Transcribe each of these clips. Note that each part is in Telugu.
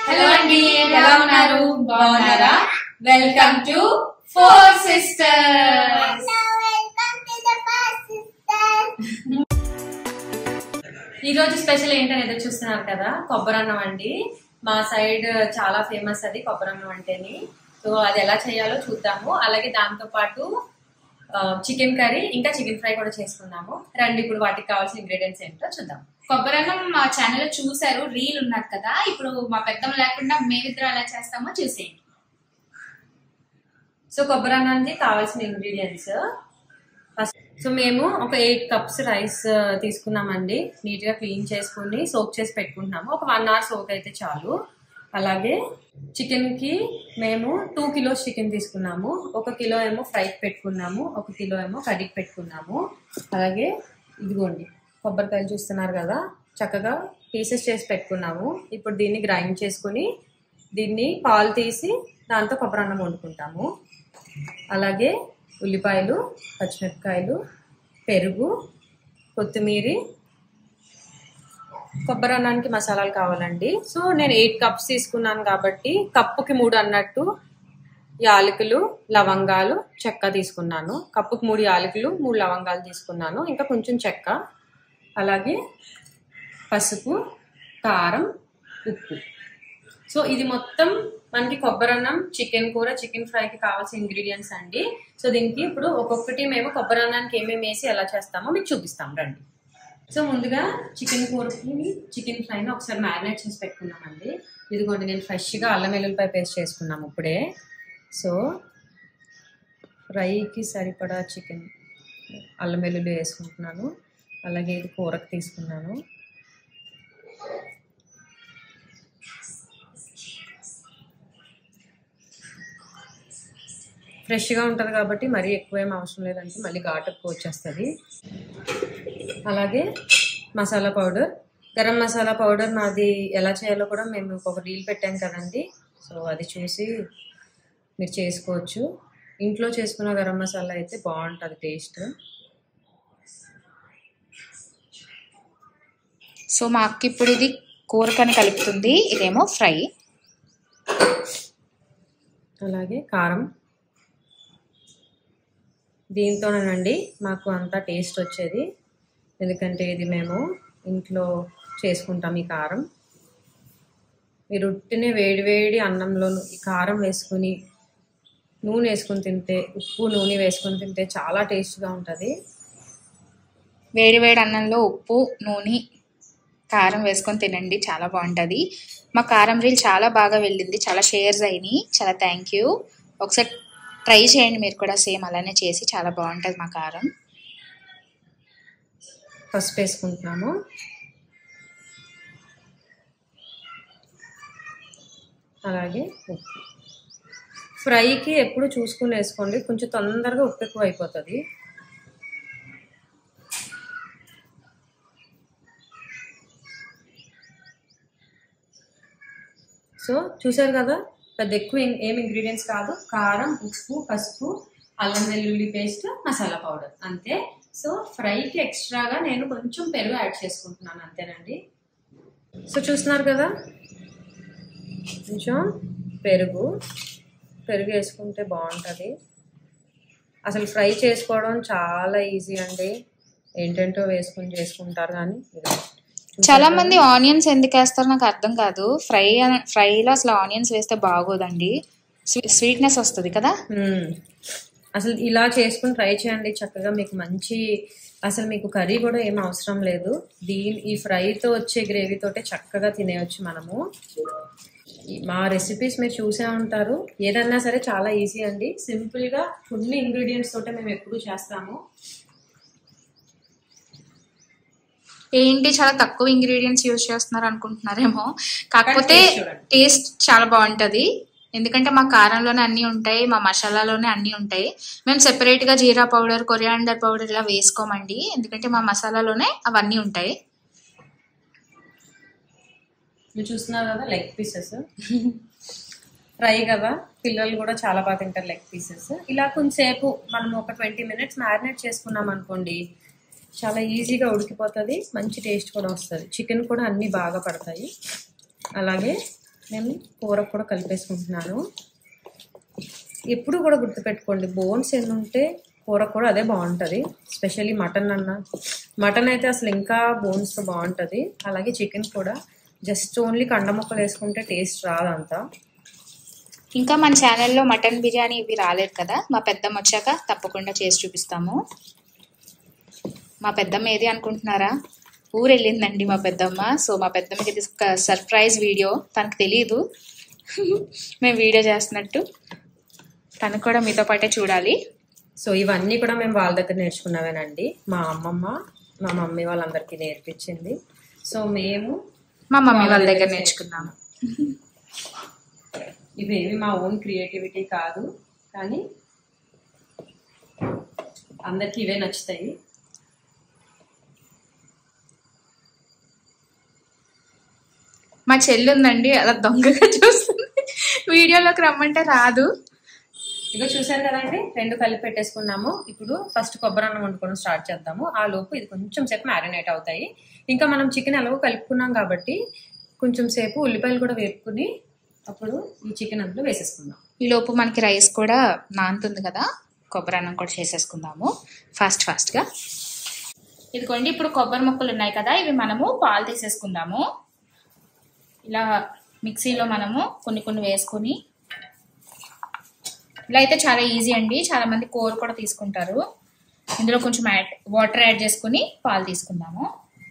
హలో అండి ఎలా ఉన్నారు బాగున్నారా వెల్కమ్ టు ఫోర్ సిస్టర్స్ ఈ రోజు స్పెషల్ ఏంటని ఎదురు చూస్తున్నారు కదా కొబ్బరన్నం అండి మా సైడ్ చాలా ఫేమస్ అది కొబ్బరన్నం అంటేని సో అది ఎలా చేయాలో చూద్దాము అలాగే దాంతో పాటు చికెన్ కర్రీ ఇంకా చికెన్ ఫ్రై కూడా చేసుకుందాము రండి ఇప్పుడు వాటికి కావాల్సిన ఇంగ్రీడియంట్స్ ఏంటో చూద్దాం కొబ్బరన్నం మా ఛానల్ లో చూసారు రీల్ ఉన్నది కదా ఇప్పుడు మా పెద్దమ్మ లేకుండా మేమిద్దరం ఎలా చేస్తామో చూసేయండి సో కొబ్బరి అన్నానికి కావాల్సిన ఇంగ్రీడియంట్స్ ఫస్ట్ సో మేము ఒక ఎయిట్ కప్స్ రైస్ తీసుకున్నామండి నీట్ గా క్లీన్ చేసుకుని సోక్ చేసి పెట్టుకుంటున్నాము ఒక వన్ అవర్ సోక్ అయితే చాలు అలాగే చికెన్ కి మేము టూ కిలోస్ చికెన్ తీసుకున్నాము ఒక కిలో ఏమో ఫ్రైకి పెట్టుకున్నాము ఒక కిలో ఏమో కర్రీకి పెట్టుకున్నాము అలాగే ఇదిగోండి కొబ్బరికాయలు చూస్తున్నారు కదా చక్కగా పీసెస్ చేసి పెట్టుకున్నాము ఇప్పుడు దీన్ని గ్రైండ్ చేసుకుని దీన్ని పాలు తీసి దాంతో కొబ్బరి అన్నం వండుకుంటాము అలాగే ఉల్లిపాయలు పచ్చిమిరపకాయలు పెరుగు కొత్తిమీరి కొబ్బరి అన్నానికి మసాలాలు కావాలండి సో నేను ఎయిట్ కప్స్ తీసుకున్నాను కాబట్టి కప్పుకి మూడు అన్నట్టు యాలకులు లవంగాలు చెక్క తీసుకున్నాను కప్పుకి మూడు యాలకులు మూడు లవంగాలు తీసుకున్నాను ఇంకా కొంచెం చెక్క అలాగే పసుపు కారం ఉప్పు సో ఇది మొత్తం మనకి కొబ్బరన్నం చికెన్ కూర చికెన్ ఫ్రైకి కావాల్సిన ఇంగ్రీడియంట్స్ అండి సో దీనికి ఇప్పుడు ఒక్కొక్కటి మేము కొబ్బరన్నానికి ఏమేమి వేసి ఎలా చేస్తామో మీకు చూపిస్తాం రండి సో ముందుగా చికెన్ కూరకి చికెన్ ఫ్రైని ఒకసారి మ్యారినేట్ చేసి పెట్టుకున్నామండి ఇదిగోండి నేను ఫ్రెష్గా అల్లం వెల్లుల్లిపాయ పేస్ట్ చేసుకున్నాము ఇప్పుడే సో ఫ్రైకి సరిపడా చికెన్ అల్లం వెల్లుల్లి వేసుకుంటున్నాను అలాగే ఇది కూరకు తీసుకున్నాను ఫ్రెష్గా ఉంటుంది కాబట్టి మరీ ఎక్కువ ఏం అవసరం లేదంటే మళ్ళీ ఘాటు ఎక్కువ వచ్చేస్తుంది అలాగే మసాలా పౌడర్ గరం మసాలా పౌడర్ నాది ఎలా చేయాలో కూడా మేము ఒక రీల్ పెట్టాం కదండి సో అది చూసి మీరు చేసుకోవచ్చు ఇంట్లో చేసుకున్న గరం మసాలా అయితే బాగుంటుంది టేస్ట్ సో మా అక్క ఇప్పుడు ఇది కూరకని కలుపుతుంది ఇదేమో ఫ్రై అలాగే కారం దీంతోనేనండి మాకు అంతా టేస్ట్ వచ్చేది ఎందుకంటే ఇది మేము ఇంట్లో చేసుకుంటాం ఈ కారం ఈ రొట్టెని వేడి వేడి అన్నంలో ఈ కారం వేసుకుని నూనె వేసుకుని తింటే ఉప్పు నూనె వేసుకుని తింటే చాలా టేస్ట్గా ఉంటుంది వేడి వేడి అన్నంలో ఉప్పు నూనె కారం వేసుకొని తినండి చాలా బాగుంటుంది మా కారం రీల్ చాలా బాగా వెళ్ళింది చాలా షేర్స్ అయినాయి చాలా థ్యాంక్ యూ ఒకసారి ట్రై చేయండి మీరు కూడా సేమ్ అలానే చేసి చాలా బాగుంటుంది మా కారం పసుపు వేసుకుంటున్నాము అలాగే ఉప్పు ఫ్రైకి ఎప్పుడు చూసుకుని వేసుకోండి కొంచెం తొందరగా ఉప్పు ఎక్కువ అయిపోతుంది సో చూసారు కదా పెద్ద ఎక్కువ ఏం- ఏం ఇంగ్రీడియంట్స్ కాదు కారం ఉప్పు పసుపు అల్లం వెల్లుల్లి పేస్ట్ మసాలా పౌడర్ అంతే సో ఫ్రైకి ఎక్స్ట్రాగా నేను కొంచెం పెరుగు యాడ్ చేసుకుంటున్నాను అంతేనండి సో చూస్తున్నారు కదా కొంచెం పెరుగు పెరుగు వేసుకుంటే బాగుంటుంది అసలు ఫ్రై చేసుకోవడం చాలా ఈజీ అండి ఏంటంటో వేసుకుని చేసుకుంటారు కానీ ఇదిగో. చాలా మంది ఆనియన్స్ ఎందుకు వేస్తారో నాకు అర్థం కాదు ఫ్రై ఫ్రైలో అసలు ఆనియన్స్ వేస్తే బాగోదండి స్వీట్నెస్ వస్తుంది కదా మ్మ్. అసలు ఇలా చేసుకుని ట్రై చేయండి చక్కగా మీకు మంచి అసలు మీకు కర్రీ కూడా ఏం అవసరం లేదు దీని ఈ ఫ్రైతో వచ్చే గ్రేవీ తోటే చక్కగా తినేయచ్చు మనము ఈ- మా రెసిపీస్ మీరు చూసే ఉంటారు ఏదన్నా సరే చాలా ఈజీ అండి సింపుల్ గా కొన్ని ఇంగ్రీడియంట్స్ తోటే మేము ఎప్పుడు చేస్తాము ఏంటి చాలా తక్కువ ఇంగ్రీడియంట్స్ యూజ్ చేస్తున్నారు అనుకుంటున్నారేమో కాకపోతే taste చూడండి. టేస్ట్ చాలా బాగుంటది ఎందుకంటే మా కారంలోనే అన్ని ఉంటాయి మా మసాలాలోనే అన్ని ఉంటాయి మేము సెపరేట్ గా జీరా పౌడర్ కొరియాండర్ పౌడర్ ఇలా వేసుకోమండి ఎందుకంటే మా మసాలాలోనే అవన్నీ ఉంటాయి మీరు చూస్తున్నారు కదా లెగ్ పీసెస్ ఫ్రై కదా పిల్లలు కూడా చాలా బాగా తింటారు లెగ్ పీసెస్ ఇలా కొంచెంసేపు మనం ఒక ట్వంటీ మినిట్స్ మ్యారినేట్ చేసుకున్నాం అనుకోండి చాలా ఈజీగా ఉడికిపోతుంది మంచి టేస్ట్ కూడా వస్తుంది చికెన్ కూడా అన్నీ బాగా పడతాయి అలాగే నేను కూర కూడా కలిపేసుకుంటున్నాను ఎప్పుడు కూడా గుర్తుపెట్టుకోండి బోన్స్ ఎన్ని ఉంటే కూర కూడా అదే బాగుంటుంది స్పెషల్లీ మటన్ అన్న మటన్ అయితే అసలు ఇంకా బోన్స్తో బాగుంటుంది అలాగే చికెన్ కూడా జస్ట్ ఓన్లీ కండ ముక్కలు వేసుకుంటే టేస్ట్ రాదంతా ఇంకా మన ఛానల్లో మటన్ బిర్యానీ ఇవి రాలేదు కదా మా పెద్దమ్మ వచ్చాక తప్పకుండా చేసి చూపిస్తాము మా పెద్దమ్మ ఏది అనుకుంటున్నారా ఊరు వెళ్ళిందండి మా పెద్దమ్మ సో మా పెద్దమ్మకి ఇది ఒక సర్ప్రైజ్ వీడియో తనకు తెలియదు మేము వీడియో చేస్తున్నట్టు తను కూడా మీతో పాటే చూడాలి సో ఇవన్నీ కూడా మేము వాళ్ళ దగ్గర నేర్చుకున్నవేనండి మా అమ్మమ్మ మా మమ్మీ వాళ్ళందరికీ నేర్పించింది సో మేము మా మమ్మీ వాళ్ళ దగ్గర నేర్చుకున్నాము ఇవేవి మా ఓన్ క్రియేటివిటీ కాదు కానీ అందరికి ఇవే నచ్చుతాయి మా చెల్లి ఉందండి అలా దొంగగా చూస్తుంది వీడియోలోకి రమ్మంటే రాదు ఇగో చూసారు కదండి రెండు కలిపి పెట్టేసుకున్నాము ఇప్పుడు ఫస్ట్ కొబ్బరి అన్నం వండుకోవడం స్టార్ట్ చేద్దాము ఆ లోపు ఇది కొంచెం సేపు మ్యారినేట్ అవుతాయి ఇంకా మనం చికెన్ ఎలాగో కలుపుకున్నాం కాబట్టి కొంచెం సేపు ఉల్లిపాయలు కూడా వేపుకుని అప్పుడు ఈ చికెన్ అందులో వేసేసుకుందాం ఈ లోపు మనకి రైస్ కూడా నానుతుంది కదా కొబ్బరి అన్నం కూడా చేసేసుకుందాము ఫాస్ట్ ఫాస్ట్గా ఇదిగోండి ఇప్పుడు కొబ్బరి ముక్కలు ఉన్నాయి కదా ఇవి మనము పాలు తీసేసుకుందాము ఇలా మిక్సీలో మనము కొన్ని కొన్ని వేసుకొని ఇలా అయితే చాలా ఈజీ అండి చాలా మంది కూర కూడా తీసుకుంటారు ఇందులో కొంచెం యాడ్ వాటర్ యాడ్ చేసుకుని పాలు తీసుకుందాము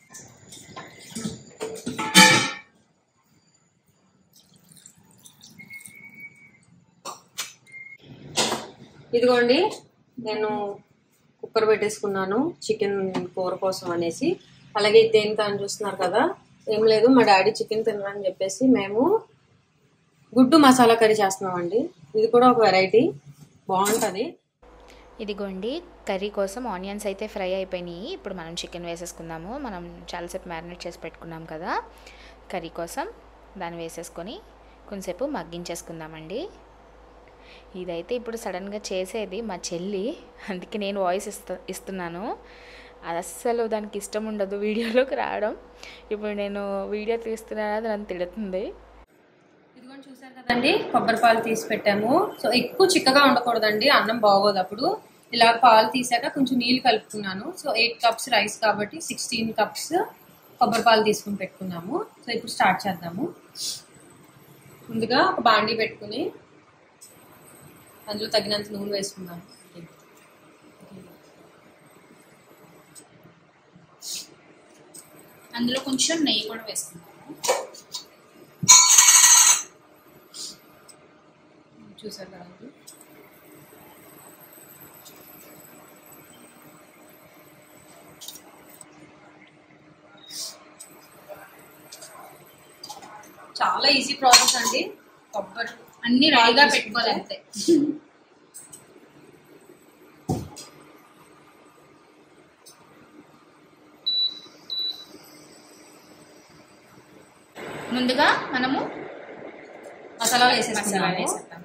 ఇదిగోండి నేను కుక్కర్ పెట్టేసుకున్నాను చికెన్ కూర కోసం అనేసి అలాగే ఇది దేనికి అని చూస్తున్నారు కదా ఏం లేదు మా డాడీ చికెన్ తినరని చెప్పేసి మేము గుడ్డు మసాలా కర్రీ చేస్తున్నామండి ఇది కూడా ఒక వెరైటీ బాగుంటుంది ఇదిగోండి కర్రీ కోసం ఆనియన్స్ అయితే ఫ్రై అయిపోయినాయి ఇప్పుడు మనం చికెన్ వేసేసుకుందాము మనం చాలాసేపు మ్యారినేట్ చేసి పెట్టుకున్నాం కదా కర్రీ కోసం దాన్ని వేసేసుకొని కొంచెంసేపు మగ్గించేసుకుందామండి ఇదైతే ఇప్పుడు సడన్గా చేసేది మా చెల్లి అందుకే నేను వాయిస్ ఇస్తా ఇస్తున్నాను అది అస్సలు దానికి ఇష్టం ఉండదు వీడియోలోకి రావడం ఇప్పుడు నేను వీడియో తీస్తున్నాను అది నన్ను తిడుతుంది ఇదిగోండి చూసారు కదండి కొబ్బరి పాలు తీసి పెట్టాము సో ఎక్కువ చిక్కగా ఉండకూడదండి అన్నం బాగోదు అప్పుడు ఇలా పాలు తీసాక కొంచెం నీళ్ళు కలుపుకున్నాను సో ఎయిట్ కప్స్ రైస్ కాబట్టి సిక్స్టీన్ కప్స్ కొబ్బరి పాలు తీసుకుని పెట్టుకున్నాము సో ఇప్పుడు స్టార్ట్ చేద్దాము ముందుగా ఒక బాండీ పెట్టుకుని అందులో తగినంత నూనె వేసుకున్నాను అందులో కొంచెం నెయ్యి కూడా వేసుకుందాము చూసారు కదండి చాలా ఈజీ ప్రాసెస్ అండి కొబ్బరి అన్ని రెడీగా పెట్టుకోవాలి అంతే ముందుగా మనము మసాలా మసాలా వేసేసుకున్నాము వేసేద్దాము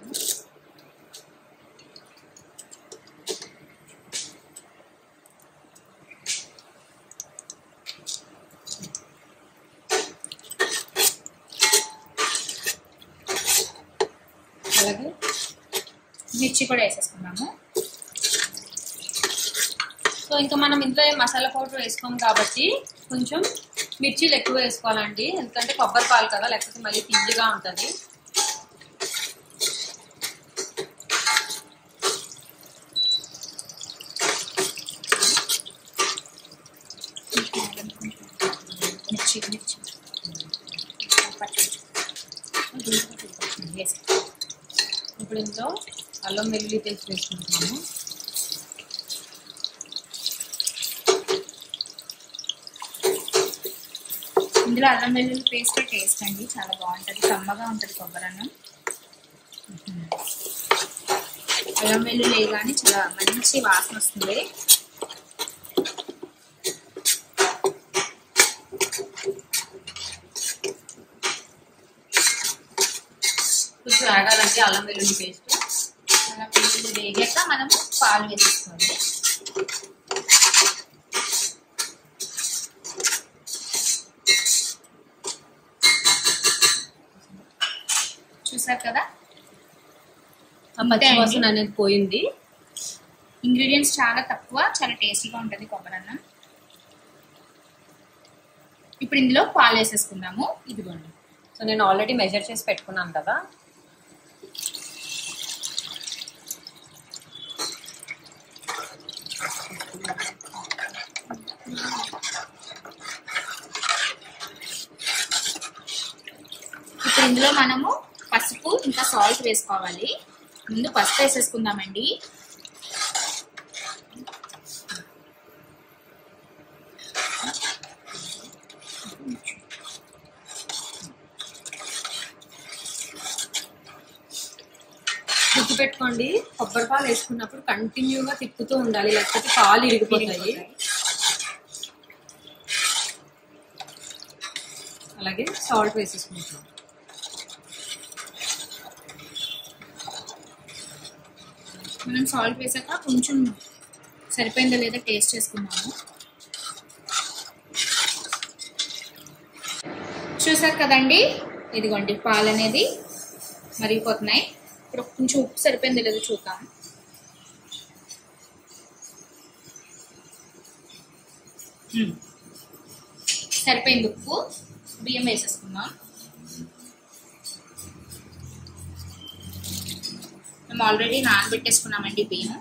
అలాగే మిర్చి కూడా వేసేసుకున్నాము సో ఇంకా మనం ఇంట్లో ఏం మసాలా పౌడర్ వేసుకోం కాబట్టి కొంచెం మిర్చీలు ఎక్కువ వేసుకోవాలండి ఎందుకంటే కొబ్బరి పాలు కదా లేకపోతే మళ్ళీ తిండిగా ఉంటుంది మిర్చి మిర్చి వేసి ఇప్పుడు ఇందులో అల్లం వెల్లుల్లి పేస్ట్ వేసుకుంటున్నాము ఇందులో అల్లం వెల్లుల్లి పేస్ట్ టేస్ట్ అండి చాలా బాగుంటుంది కమ్మగా ఉంటుంది కొబ్బరి అన్నం అల్లం వెల్లుల్లి వేయగానే చాలా మంచి వాసన వస్తుంది కొంచెం ఆడాలంటే అల్లం వెల్లుల్లి పేస్ట్ అల్లం వెల్లుల్లి వేగాక మనము పాలు వేసేసుకోవాలి చూసారు కదా ఆ పచ్చి వాసన అనేది పోయింది ఇంగ్రీడియంట్స్ చాలా తక్కువ చాలా టేస్టీగా ఉంటుంది కొబ్బరి అన్నం ఇప్పుడు ఇందులో పాలు వేసేసుకుందాము ఇదిగోండి సో నేను ఆల్రెడీ మెజర్ చేసి పెట్టుకున్నాను కదా ఇప్పుడు ఇందులో మనము పసుపు ఇంకా సాల్ట్ వేసుకోవాలి ముందు పసుపు వేసేసుకుందామండి గుర్తు పెట్టుకోండి కొబ్బరి పాలు వేసుకున్నప్పుడు కంటిన్యూగా తిప్పుతూ ఉండాలి లేకపోతే పాలు ఇరిగిపోతాయి అలాగే సాల్ట్ వేసేసుకుంటాం మనం సాల్ట్ వేసాక కొంచెం సరిపోయిందో లేదో టేస్ట్ చేసుకున్నాము చూసారు కదండి ఇదిగోండి పాలు అనేది మరిగిపోతున్నాయి ఇప్పుడు కొంచెం ఉప్పు సరిపోయిందో లేదో చూద్దాం మ్మ్. సరిపోయింది ఉప్పు బియ్యం వేసేసుకుందాం మేము ఆల్రెడీ నానబెట్టేసుకున్నామండి బియ్యం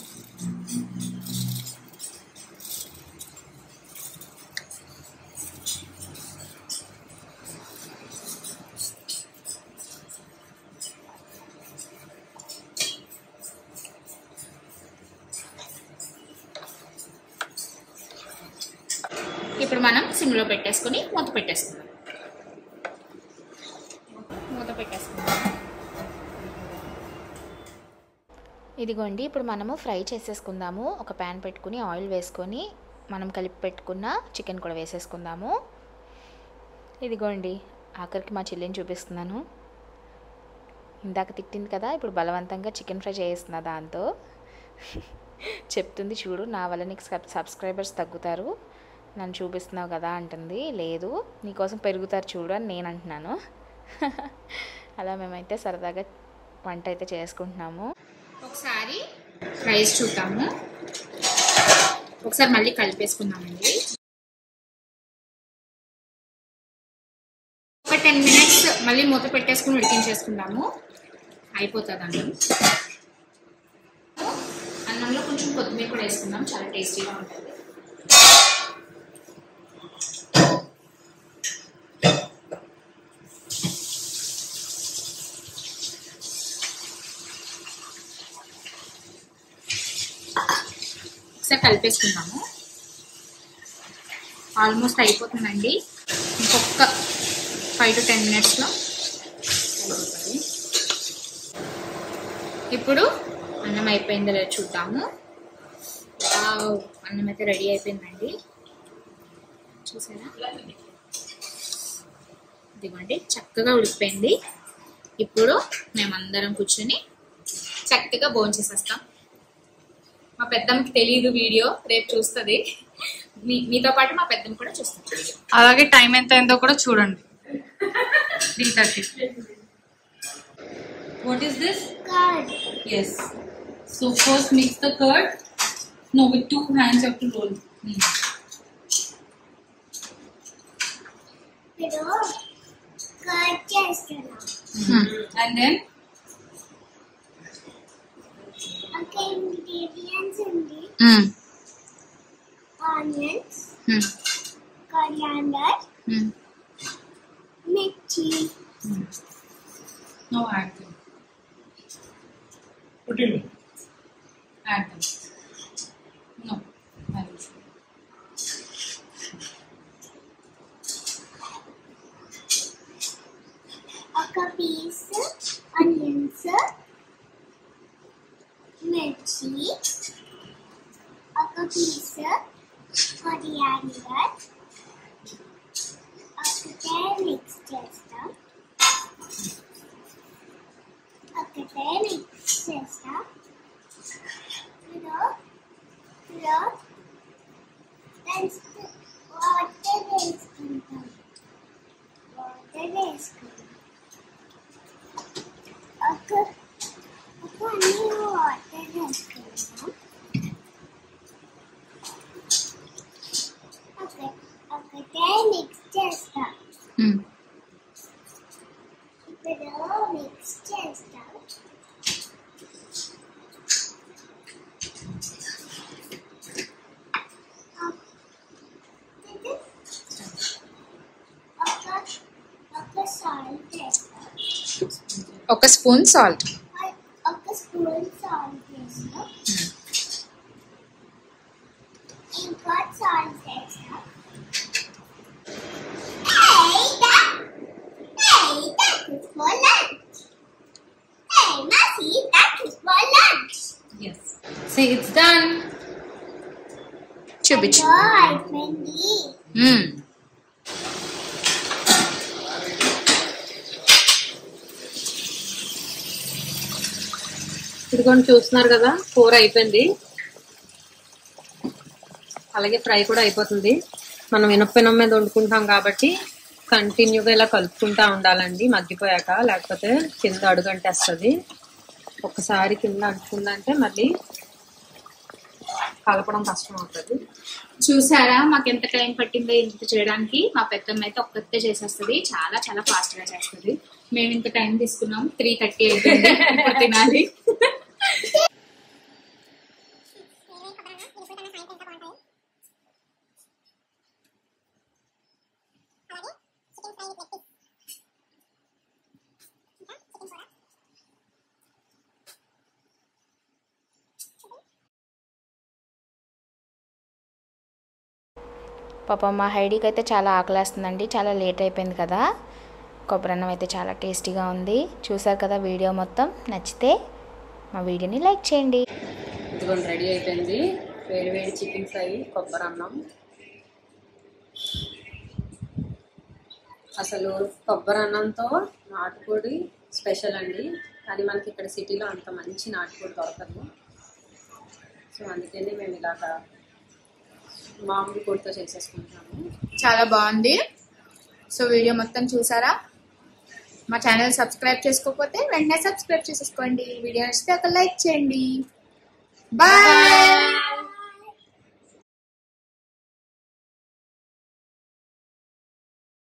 ఇప్పుడు మనం సిమ్లో పెట్టేసుకుని మూత పెట్టేసుకుందాం మూత పెట్టేసుకుందాం ఇదిగోండి ఇప్పుడు మనము ఫ్రై చేసేసుకుందాము ఒక ప్యాన్ పెట్టుకుని ఆయిల్ వేసుకొని మనం కలిపి పెట్టుకున్న చికెన్ కూడా వేసేసుకుందాము ఇదిగోండి ఆఖరికి మా చెల్లిని చూపిస్తున్నాను ఇందాక తిట్టింది కదా ఇప్పుడు బలవంతంగా చికెన్ ఫ్రై చేస్తున్నా దాంతో చెప్తుంది చూడు నా వల్ల నీకు సబ్- సబ్స్క్రైబర్స్ తగ్గుతారు నన్ను చూపిస్తున్నావు కదా అంటుంది లేదు నీకోసం పెరుగుతారు చూడు అని నేను అంటున్నాను అలా మేమైతే సరదాగా వంట అయితే చేసుకుంటున్నాము ఒకసారి రైస్ చూద్దాము ఒకసారి మళ్ళీ కలిపేసుకుందామండి ఒక టెన్ మినిట్స్ మళ్ళీ మూత పెట్టేసుకుని ఉడికించేసుకుందాము అయిపోతుంది అన్నం అన్నంలో కొంచెం కొత్తిమీర కూడా వేసుకుందాం చాలా టేస్టీగా ఉంటుంది ఒకసారి కలిపేసుకుందాము ఆల్మోస్ట్ అయిపోతుందండి ఇంకొక ఫైవ్ టు టెన్ మినిట్స్లో అయిపోతుంది ఇప్పుడు అన్నం అయిపోయిందో లేదో చూద్దాము వావ్, అన్నం అయితే రెడీ అయిపోయిందండి చూసారా ఇదిగోండి చక్కగా ఉడికిపోయింది ఇప్పుడు మేమందరం కూర్చొని చక్కగా భోజనం చేసేస్తాం మా పెద్దమ్మకి తెలియదు వీడియో రేపు చూస్తుంది మీ మీతో పాటు మా పెద్దమ్మ కూడా చూస్తుంది వీడియో అలాగే టైం ఎంత అయిందో కూడా చూడండి three thirty what is this Curd. Yes. So first mix the curd. No, with two hands you have to roll. Pero curd చేస్తున్నాం And then ఒక ఇంగ్రీడియంట్స్ ఉంది ఆనియన్స్ కొరియాండర్ మిర్చి no add them. Put it in. Add them. No. add it. ఒక పీస్ ఆనియన్స్ మిర్చి ఒక పీస్ కొరియాండర్ ఒకటే మిక్స్ చేస్తాం ఒకటే మిక్స్ చేస్తాం ఇప్పుడు ఇప్పుడు వాటర్ వేసుకుంటాం వాటర్ వేసుకుంటాం ఇప్పుడు మిక్స్ చేస్తాం ఇది ఒక ఒక సాల్ట్ వేస్తాం ఒక స్పూన్ సాల్ట్ ఒక స్పూన్ సాల్ట్ వేస్తాం ఇంకా సాల్ట్ వేస్తాం Hey, that, hey, that is for lunch. Hey, Massey, that is for lunch. See, it's done. చూపించు అయ్యో, అయిపోయింది మ్మ్. ఇదిగోండి చూస్తున్నారు కదా కూర అయిపోయింది అలాగే ఫ్రై కూడా అయిపోతుంది మనం ఇనప్పెనం మీద వండుకుంటాం కాబట్టి కంటిన్యూగా ఇలా కలుపుకుంటా ఉండాలండి మగ్గిపోయాక లేకపోతే కింద అడుగంటేస్తుంది ఒక్కసారి కింద అంటుకుందంటే మళ్ళీ కలపడం కష్టం అవుతుంది చూసారా మాకు ఎంత టైం పట్టిందో ఇంత చేయడానికి మా పెద్దమ్మ అయితే ఒక్కతే చేసేస్తుంది చాలా చాలా ఫాస్ట్ గా చేస్తుంది మేము ఇంత టైం తీసుకున్నాం త్రీ థర్టీ అయిపోయింది ఇప్పుడు తినాలి పాపం మా హైడీకి అయితే చాలా ఆకలేస్తుందండి చాలా లేట్ అయిపోయింది కదా కొబ్బరి అన్నం అయితే చాలా టేస్టీగా ఉంది చూసారు కదా వీడియో మొత్తం నచ్చితే మా వీడియోని లైక్ చేయండి ఇదిగోండి రెడీ అయిపోయింది వేడి వేడి చికెన్ ఫ్రై కొబ్బరి అన్నం అసలు కొబ్బరి అన్నంతో నాటుకోడి స్పెషల్ అండి కానీ మనకి ఇక్కడ సిటీలో అంత మంచి నాటుకోడి దొరకదు సో అందుకని మేము ఇలాగ మామూలు కోడితో చేసేసుకుంటాము చాలా బాగుంది సో వీడియో మొత్తం చూసారా మా ఛానల్ సబ్స్క్రైబ్ చేసుకోకపోతే వెంటనే సబ్స్క్రైబ్ చేసేసుకోండి వీడియో నచ్చితే ఒక లైక్ చేయండి బాయ్